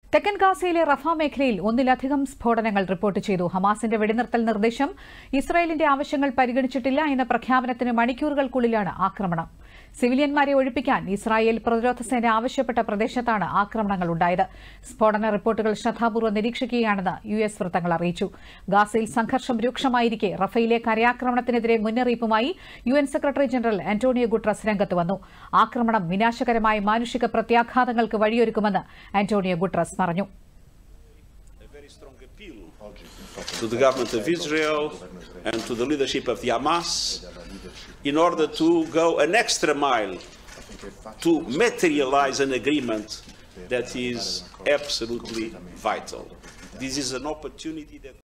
തെക്കൻ ഗാസയിലെ റഫ മേഖലയിൽ ഒന്നിലധികം സ്ഫോടനങ്ങൾ റിപ്പോർട്ട് ചെയ്തു ഹമാസിന്റെ വെടിനിർത്തൽ നിർദ്ദേശം ഇസ്രായേലിന്റെ ആവശ്യങ്ങൾ പരിഗണിച്ചിട്ടില്ല എന്ന പ്രഖ്യാപനത്തിന് മണിക്കൂറുകൾക്കുള്ളിലാണ് ആക്രമണം സിവിലിയന്മാരെ ഒഴിപ്പിക്കാൻ ഇസ്രായേൽ പ്രതിരോധ സേന ആവശ്യപ്പെട്ട പ്രദേശത്താണ് ആക്രമണങ്ങൾ ഉണ്ടായത് സ്ഫോടന റിപ്പോർട്ടുകൾ ശ്രദ്ധാപൂർവ്വം നിരീക്ഷിക്കുകയാണെന്ന് യു എസ് വൃത്തങ്ങൾ അറിയിച്ചു ഗാസയിൽ സംഘർഷം രൂക്ഷമായിരിക്കെ റഫയിലെ കരയാക്രമണത്തിനെതിരെ മുന്നറിയിപ്പുമായി U N secretary general Antonio Guterres രംഗത്ത് വന്നു ആക്രമണം വിനാശകരമായ മാനുഷിക പ്രത്യാഘാതങ്ങൾക്ക് വഴിയൊരുക്കുമെന്ന് ആന്റോണിയോ ഗുട്രസ് പറഞ്ഞു a very strong appeal to the government of Israel and to the leadership of the Hamas in order to go an extra mile to materialize an agreement that is absolutely vital. This is an opportunity that